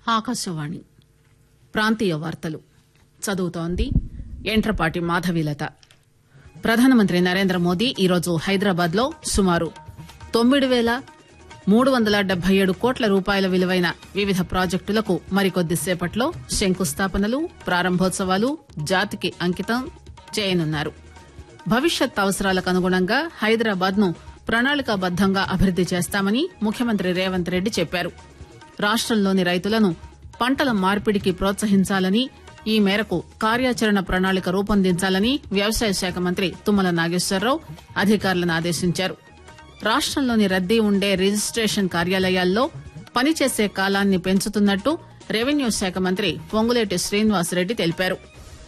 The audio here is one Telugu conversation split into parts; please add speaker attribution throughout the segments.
Speaker 1: ఆకాశవాణి ప్రాంతీయ వార్తలు చదువుతోంది ఎంట్రపాటి మాధవీలత ప్రధానమంత్రి నరేంద్ర మోదీ ఈరోజు హైదరాబాద్ లో సుమారు తొమ్మిది పేల మూడు వందల డెబ్బై ఏడు కోట్ల రూపాయల విలువైన వివిధ ప్రాజెక్టులకు మరికొద్దిసేపట్లో శంకుస్థాపనలు ప్రారంభోత్సవాలు జాతికి అంకితం చేయనున్నారు భవిష్యత్ అవసరాలకు అనుగుణంగా హైదరాబాద్ ను ప్రణాళికాబద్దంగా అభివృద్ది చేస్తామని ముఖ్యమంత్రి రేవంత్ రెడ్డి చెప్పారు రాష్టంలోని రైతులను పంటల మార్పిడికి ప్రోత్సహించాలని ఈ మేరకు కార్యాచరణ ప్రణాళిక రూపొందించాలని వ్యవసాయ శాఖ మంత్రి తుమ్మల నాగేశ్వరరావు అధికారులను ఆదేశించారు రాష్టంలోని రద్దీ ఉండే రిజిస్టేషన్ కార్యాలయాల్లో పనిచేసే కాలాన్ని పెంచుతున్నట్టు రెవెన్యూ శాఖ మంత్రి పొంగులేటి శ్రీనివాసరెడ్డి తెలిపారు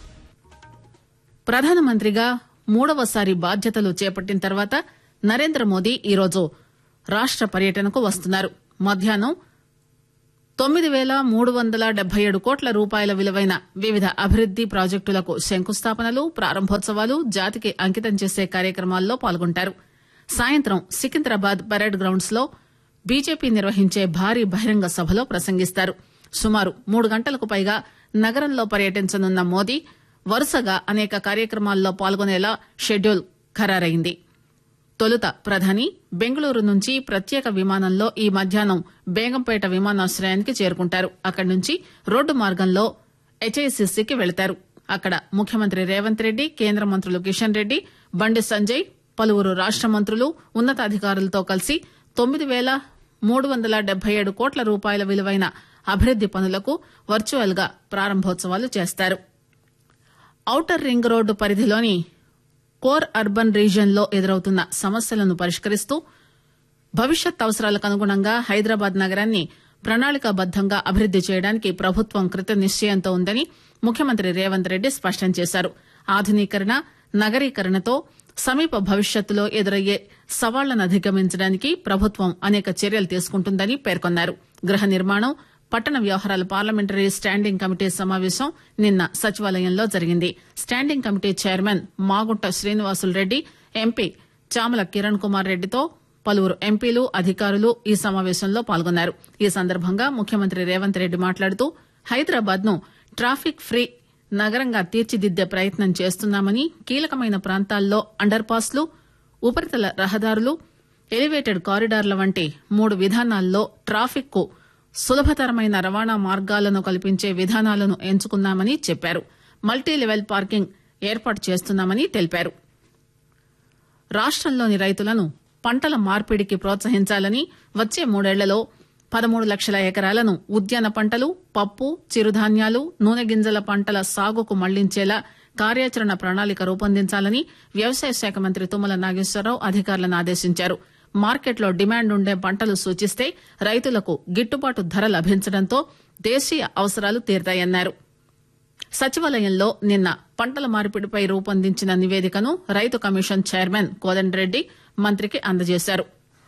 Speaker 1: ప్రధానమంత్రిగా మూడవసారి బాధ్యతలు చేపట్టిన తర్వాత నరేంద్ర మోదీ ఈరోజు రాష్ట పర్యటనకు వస్తున్నారు మధ్యాహ్నం తొమ్మిది పేల మూడు వందల డెబ్బై ఏడు కోట్ల రూపాయల విలువైన వివిధ అభివృద్ది ప్రాజెక్టులకు శంకుస్థాపనలు ప్రారంభోత్సవాలు జాతికి అంకితం చేసే కార్యక్రమాల్లో పాల్గొంటారు సాయంత్రం సికింద్రాబాద్ పరేడ్ గ్రౌండ్స్ లో బీజేపీ నిర్వహించే భారీ బహిరంగ సభలో ప్రసంగిస్తారు సుమారు మూడు గంటలకు పైగా నగరంలో పర్యటించనున్న మోదీ వరుసగా అనేక కార్యక్రమాల్లో పాల్గొనేలా షెడ్యూల్ ఖరారైంది తొలుత ప్రధాని బెంగళూరు నుంచి ప్రత్యేక విమానంలో ఈ మధ్యాహ్నం బేగంపేట విమానాశ్రయానికి చేరుకుంటారు అక్కడి నుంచి రోడ్డు మార్గంలో హెచ్ఐసిసికి వెళతారు అక్కడ ముఖ్యమంత్రి రేవంత్ రెడ్డి కేంద్ర మంత్రులు కిషన్ రెడ్డి బండి సంజయ్ పలువురు రాష్ట మంత్రులు ఉన్నతాధికారులతో కలిసి తొమ్మిది పేల మూడు వందల డెబ్బై ఏడు కోట్ల రూపాయల విలువైన అభివృద్ది పనులకు వర్చువల్ గా ప్రారంభోత్సవాలు చేస్తారు ఔటర్ రింగ్ రోడ్డు పరిధిలోని కోర్ అర్బన్ రీజియన్ లో ఎదురవుతున్న సమస్యలను పరిష్కరిస్తూ భవిష్యత్ అవసరాలకు అనుగుణంగా హైదరాబాద్ నగరాన్ని ప్రణాళికాబద్దంగా అభివృద్ది చేయడానికి ప్రభుత్వం కృత నిశ్చయంతో ఉందని ముఖ్యమంత్రి రేవంత్ రెడ్డి స్పష్టం చేశారు ఆధునీకరణ నగరీకరణతో సమీప భవిష్యత్తులో ఎదురయ్యే సవాళ్లను అధిగమించడానికి ప్రభుత్వం అనేక చర్యలు తీసుకుంటుందని పేర్కొన్నారు గృహ నిర్మాణం పట్టణ వ్యవహారాల పార్లమెంటరీ స్టాండింగ్ కమిటీ సమావేశం నిన్న సచివాలయంలో జరిగింది standing committee chairman Magunta Srinivasulu Reddy MP Chamala Kiran Kumar రెడ్డితో పలువురు ఎంపీలు అధికారులు ఈ సమావేశంలో పాల్గొన్నారు ఈ సందర్భంగా ముఖ్యమంత్రి రేవంత్ రెడ్డి మాట్లాడుతూ హైదరాబాద్ ను ట్రాఫిక్ ఫ్రీ నగరంగా తీర్చిదిద్దే ప్రయత్నం చేస్తున్నామని కీలకమైన ప్రాంతాల్లో అండర్ పాస్లు ఉపరితల రహదారులు ఎలివేటెడ్ కారిడార్ల వంటి మూడు విధానాల్లో ట్రాఫిక్ కు సులభతరమైన రవాణా మార్గాలను కల్పించే విధానాలను ఎంచుకున్నామని చెప్పారు మల్టీ లెవెల్ పార్కింగ్ ఏర్పాటు చేస్తున్నామని తెలిపారు రాష్టంలోని రైతులను పంటల మార్పిడికి ప్రోత్సహించాలని వచ్చే మూడేళ్లలో పదమూడు లక్షల ఎకరాలను ఉద్యాన పంటలు పప్పు చిరుధాన్యాలు నూనె గింజల పంటల సాగుకు మళ్లించేలా కార్యాచరణ ప్రణాళిక రూపొందించాలని వ్యవసాయ శాఖ మంత్రి తుమ్మల నాగేశ్వరరావు అధికారులను ఆదేశించారు మార్కెట్లో డిమాండ్ ఉండే పంటలు సూచిస్తే రైతులకు గిట్టుబాటు ధర లభించడంతో దేశీయ అవసరాలు తీరతాయన్నారు సచివాలయంలో నిన్న పంటల మార్పిడిపై రూపొందించిన నివేదికను రైతు కమిషన్ చైర్మన్ కోదండరెడ్డి మంత్రికి అందజేశారు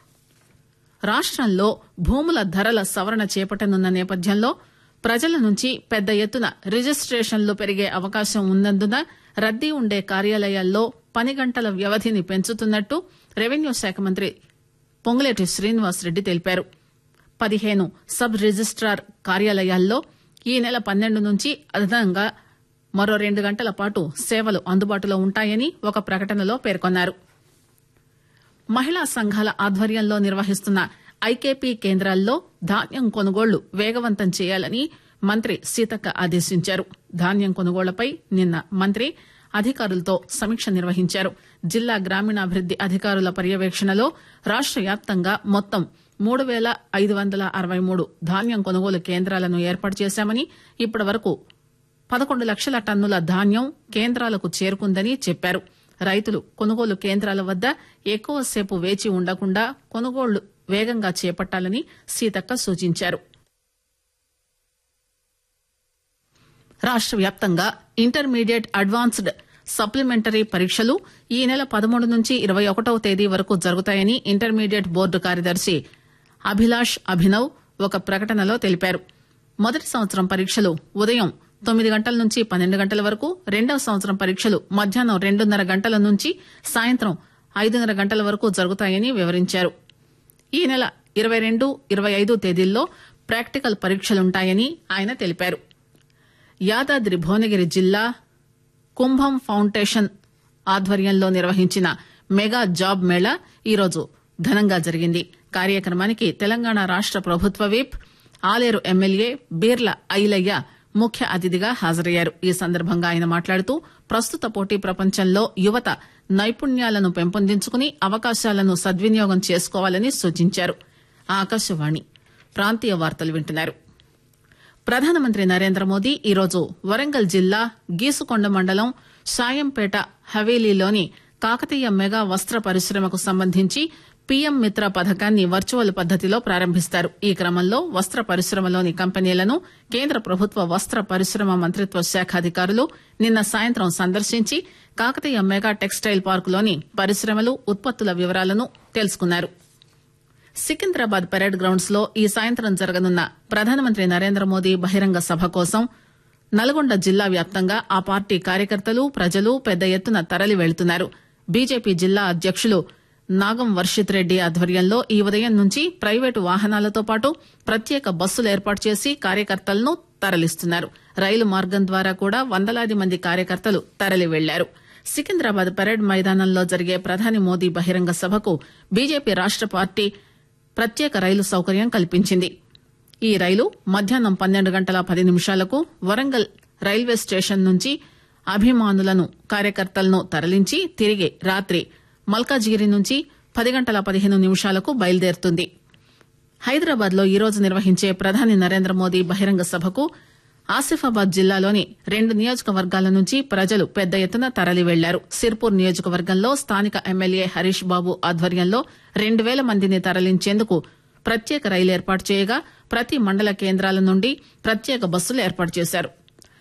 Speaker 1: రాష్టంలో భూముల ధరల సవరణ చేపట్టనున్న నేపథ్యంలో ప్రజల నుంచి పెద్ద ఎత్తున రిజిస్టేషన్లు పెరిగే అవకాశం ఉన్నందున రద్దీ ఉండే కార్యాలయాల్లో పని గంటల వ్యవధిని పెంచుతున్నట్టు రెవెన్యూ శాఖ మంత్రి పొంగులేటి శ్రీనివాసరెడ్డి తెలిపారు పదిహేను సబ్ రిజిస్టార్ కార్యాలయాల్లో ఈ నెల పన్నెండు నుంచి అదనంగా మరో రెండు గంటల పాటు సేవలు అందుబాటులో ఉంటాయని ఒక ప్రకటనలో పేర్కొన్నారు మహిళా సంఘాల ఆధ్వర్యంలో నిర్వహిస్తున్న ఐకేపీ కేంద్రాల్లో ధాన్యం కొనుగోళ్లు వేగవంతం చేయాలని మంత్రి సీతక్క ఆదేశించారు ధాన్యం కొనుగోళ్లపై నిన్న మంత్రి అధికారులతో సమీక్ష నిర్వహించారు జిల్లా గ్రామీణాభివృద్ది అధికారుల పర్యవేక్షణలో రాష్ట వ్యాప్తంగా మొత్తం మూడు పేల ఐదు వందల అరవై మూడు ధాన్యం కొనుగోలు కేంద్రాలను ఏర్పాటు చేశామని ఇప్పటి వరకు పదకొండు లక్షల టన్నుల ధాన్యం కేంద్రాలకు చేరుకుందని చెప్పారు రైతులు కొనుగోలు కేంద్రాల వద్ద ఎక్కువసేపు వేచి ఉండకుండా కొనుగోళ్లు వేగంగా చేపట్టాలని సీతక్క సూచించారు రాష్ట వ్యాప్తంగా ఇంటర్మీడియట్ అడ్వాన్స్డ్ సప్లిమెంటరీ పరీక్షలు ఈ నెల పదమూడు నుంచి ఇరవై ఒకటవ తేదీ వరకు జరుగుతాయని ఇంటర్మీడియట్ బోర్డు కార్యదర్శి అభిలాష్ అభినవ్ ఒక ప్రకటనలో తెలిపారు మొదటి సంవత్సరం పరీక్షలు ఉదయం తొమ్మిది గంటల నుంచి పన్నెండు గంటల వరకు రెండవ సంవత్సరం పరీక్షలు మధ్యాహ్నం రెండున్నర గంటల నుంచి సాయంత్రం ఐదున్నర గంటల వరకు జరుగుతాయని వివరించారు ఈ నెల ఇరవై రెండు ఇరవై ఐదు తేదీల్లో ప్రాక్టికల్ పరీక్షలుంటాయని ఆయన తెలిపారు యాదాద్రి భువనగిరి జిల్లా కుంభం ఫౌండేషన్ ఆధ్వర్యంలో నిర్వహించిన మెగా జాబ్ మేళా ఈరోజు ఘనంగా జరిగింది కార్యక్రమానికి తెలంగాణ రాష్ట ప్రభుత్వ విప్ ఆలేరు ఎమ్మెల్యే బీర్ల ఐలయ్య ముఖ్య అతిథిగా హాజరయ్యారు ఈ సందర్భంగా ఆయన మాట్లాడుతూ ప్రస్తుత పోటీ ప్రపంచంలో యువత నైపుణ్యాలను పెంపొందించుకుని అవకాశాలను సద్వినియోగం చేసుకోవాలని సూచించారు ఆకాశవాణి ప్రాంతీయ వార్తలు వింటున్నారు ప్రధానమంత్రి నరేంద్ర మోదీ ఈరోజు వరంగల్ జిల్లా గీసుకొండ మండలం సాయంపేట హవేలీలోని కాకతీయ మెగా వస్త్ర పరిశ్రమకు సంబంధించి పీఎం మిత్ర పథకాన్ని వర్చువల్ పద్దతిలో ప్రారంభిస్తారు ఈ క్రమంలో వస్త్ర పరిశ్రమలోని కంపెనీలను కేంద్ర ప్రభుత్వ వస్త్ర పరిశ్రమ మంత్రిత్వ శాఖ అధికారులు నిన్న సాయంత్రం సందర్శించి కాకతీయ మెగా టెక్స్టైల్ పార్కులోని పరిశ్రమలు ఉత్పత్తుల వివరాలను తెలుసుకున్నారు సికింద్రాబాద్ పెరేడ్ గ్రౌండ్స్ లో ఈ సాయంత్రం జరగనున్న ప్రధానమంత్రి నరేంద్ర మోదీ బహిరంగ సభ కోసం నల్గొండ జిల్లా వ్యాప్తంగా ఆ పార్టీ కార్యకర్తలు ప్రజలు పెద్ద ఎత్తున తరలి వెళ్తున్నారు బీజేపీ జిల్లా అధ్యకులు నాగం వర్షిత్ రెడ్డి ఆధ్వర్యంలో ఈ ఉదయం నుంచి ప్రైవేటు వాహనాలతో పాటు ప్రత్యేక బస్సులు ఏర్పాటు చేసి కార్యకర్తలను తరలిస్తున్నారు రైలు మార్గం ద్వారా కూడా వందలాది మంది కార్యకర్తలు తరలి వెళ్లారు సికింద్రాబాద్ పెరేడ్ మైదానంలో జరిగే ప్రధాని మోదీ బహిరంగ సభకు బీజేపీ రాష్ట పార్టీ ప్రత్యేక రైలు సౌకర్యం కల్పించింది ఈ రైలు మధ్యాహ్నం పన్నెండు గంటల పది నిమిషాలకు వరంగల్ రైల్వే స్టేషన్ నుంచి అభిమానులను కార్యకర్తలను తరలించి తిరిగి రాత్రి మల్కాజిగిరి నుంచి పది గంటల పదిహేను నిమిషాలకు బయలుదేరుతుంది హైదరాబాద్ లో ఈరోజు నిర్వహించే ప్రధాని నరేంద్ర మోదీ బహిరంగ సభకు ఆసిఫాబాద్ జిల్లాలోని రెండు నియోజకవర్గాల నుంచి ప్రజలు పెద్ద ఎత్తున తరలి వెళ్లారు సిర్పూర్ నియోజకవర్గంలో స్థానిక ఎమ్మెల్యే హరీష్ బాబు ఆధ్వర్యంలో రెండు వేల మందిని తరలించేందుకు ప్రత్యేక రైలు ఏర్పాటు చేయగా ప్రతి మండల కేంద్రాల నుండి ప్రత్యేక బస్సులు ఏర్పాటు చేశారు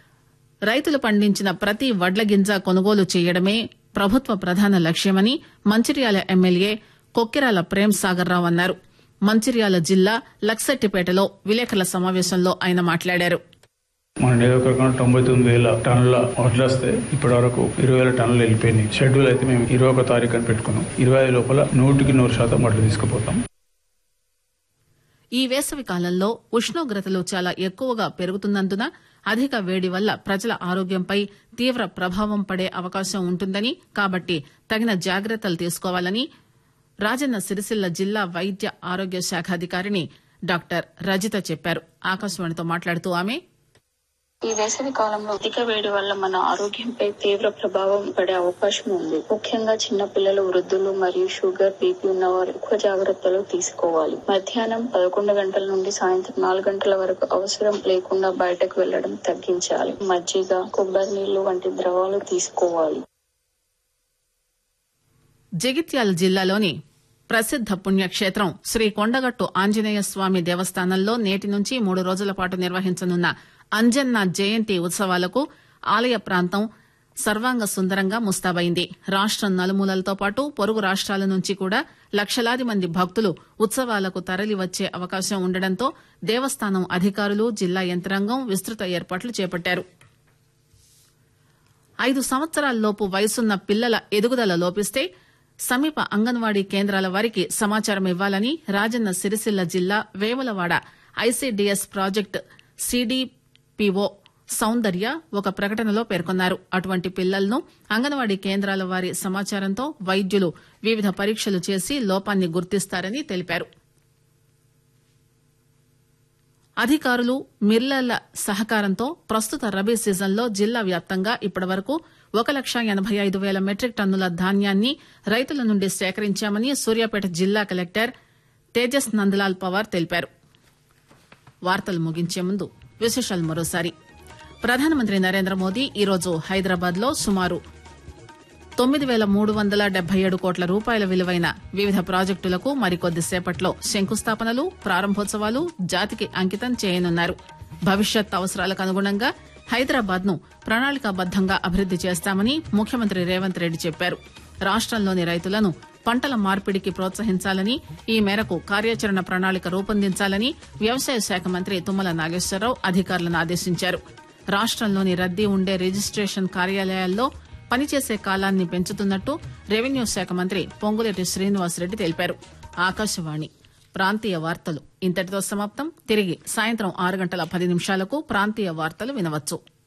Speaker 1: రైతులు పండించిన ప్రతి వడ్ల గింజ కొనుగోలు చేయడమే ప్రభుత్వ ప్రధాన లక్ష్యమని మంచిర్యాల ఎమ్మెల్యే కొక్కిరాల ప్రేమ్ సాగర్ రావు అన్నారు మంచిర్యాల జిల్లా లక్సెట్టిపేటలో విలేకరుల సమావేశంలో ఆయన మాట్లాడారు
Speaker 2: మన నియోజకవర్గంలో తొంభై తొమ్మిది వేల టన్నుల వడ్లు వస్తే ఇప్పటి వరకు ఇరవై వేల టన్నులు వెళ్ళిపోయినాయి షెడ్యూల్ అయితే మేము ఇరవై ఒక తారీఖు అని పెట్టుకున్నాం ఇరవై ఐదు లోపల నూటికి నూరు శాతం వడ్లు తీసుకుపోతాం
Speaker 1: ఈ వేసవి కాలంలో ఉష్ణోగ్రతలు చాలా ఎక్కువగా పెరుగుతున్నందున అధిక వేడి వల్ల ప్రజల ఆరోగ్యంపై తీవ్ర ప్రభావం పడే అవకాశం ఉంటుందని కాబట్టి తగిన జాగ్రత్తలు తీసుకోవాలని రాజన్న సిరిసిల్ల జిల్లా వైద్య ఆరోగ్య శాఖ అధికారిని డాక్టర్ రజిత చెప్పారు ఆకాశవాణితో మాట్లాడుతూ ఆమె
Speaker 3: ఈ వేసవి కాలంలో అధిక వేడి వల్ల మన ఆరోగ్యంపై తీవ్ర ప్రభావం పడే అవకాశం ఉంది ముఖ్యంగా చిన్న పిల్లలు వృద్ధులు మరియు షుగర్ బీపీ ఉన్నవారు ఎక్కువ జాగ్రత్తలు తీసుకోవాలి మధ్యాహ్నం పదకొండు గంటల నుండి సాయంత్రం నాలుగు గంటల వరకు అవసరం లేకుండా బయటకు వెళ్లడం తగ్గించాలి మజ్జిగ కొబ్బరి నీళ్లు వంటి ద్రవాలు తీసుకోవాలి
Speaker 1: జగిత్యాల జిల్లాలోని ప్రసిద్ద పుణ్యక్షేత్రం శ్రీ కొండగట్టు ఆంజనేయ స్వామి దేవస్థానంలో నేటి నుంచి మూడు రోజుల పాటు నిర్వహించనున్న అంజన్న జయంతి ఉత్సవాలకు ఆలయ ప్రాంతం సర్వాంగ సుందరంగా ముస్తాబైంది రాష్టం నలుమూలలతో పాటు పొరుగు రాష్ట్రాల నుంచి కూడా లక్షలాది మంది భక్తులు ఉత్సవాలకు తరలి వచ్చే అవకాశం ఉండడంతో దేవస్థానం అధికారులు జిల్లా యంత్రాంగం విస్తృత ఏర్పాట్లు చేపట్టారు ఐదు సంవత్సరాలలోపు వయసున్న పిల్లల ఎదుగుదల లోపిస్తే సమీప అంగన్వాడీ కేంద్రాల వారికి సమాచారం ఇవ్వాలని రాజన్న సిరిసిల్ల జిల్లా Vemulawada ICDS project CDPO Soundarya ఒక ప్రకటనలో పేర్కొన్నారు అటువంటి పిల్లలను అంగన్వాడీ కేంద్రాల వారి సమాచారంతో వైద్యులు వివిధ పరీక్షలు చేసి లోపాన్ని గుర్తిస్తారని తెలిపారు అధికారులు మిల్లర్ల సహకారంతో ప్రస్తుత రబీ సీజన్లో జిల్లా వ్యాప్తంగా ఇప్పటివరకు ఒక లక్ష ఎనబై ఐదు వేల మెట్రిక్ టన్నుల ధాన్యాన్ని రైతుల నుండి సేకరించామని సూర్యాపేట జిల్లా కలెక్టర్ తేజస్ నందలాల్ పవార్ తెలిపారు వార్తలు ముగించే ముందు విశేషాలు మరోసారి ప్రధానమంత్రి నరేంద్ర మోదీ ఈరోజు హైదరాబాద్ లో సుమారు తొమ్మిది వేల మూడు వందల డెబ్బై ఏడు కోట్ల రూపాయల విలువైన వివిధ ప్రాజెక్టులకు మరికొద్ది సేపట్లో శంకుస్థాపనలు ప్రారంభోత్సవాలు జాతికి అంకితం చేయనున్నారు భవిష్యత్ అవసరాలకు అనుగుణంగా హైదరాబాద్ ను ప్రణాళికాబద్దంగా అభివృద్ది చేస్తామని ముఖ్యమంత్రి రేవంత్ రెడ్డి చెప్పారు రాష్టంలోని రైతులను పంటల మార్పిడికి ప్రోత్సహించాలని ఈ మేరకు కార్యాచరణ ప్రణాళిక రూపొందించాలని వ్యవసాయ శాఖ మంత్రి తుమ్మల నాగేశ్వరరావు అధికారులను ఆదేశించారు రాష్టంలోని రద్దీ ఉండే రిజిస్టేషన్ కార్యాలయాల్లో పనిచేసే కాలాన్ని పెంచుతున్నట్టు రెవెన్యూ శాఖ మంత్రి పొంగులేటి శ్రీనివాసరెడ్డి తెలిపారు ఆకాశవాణి ప్రాంతీయ వార్తలు ఇంతటితో సమాప్తం తిరిగి సాయంత్రం ఆరు గంటల పది నిమిషాలకు ప్రాంతీయ వార్తలు వినవచ్చు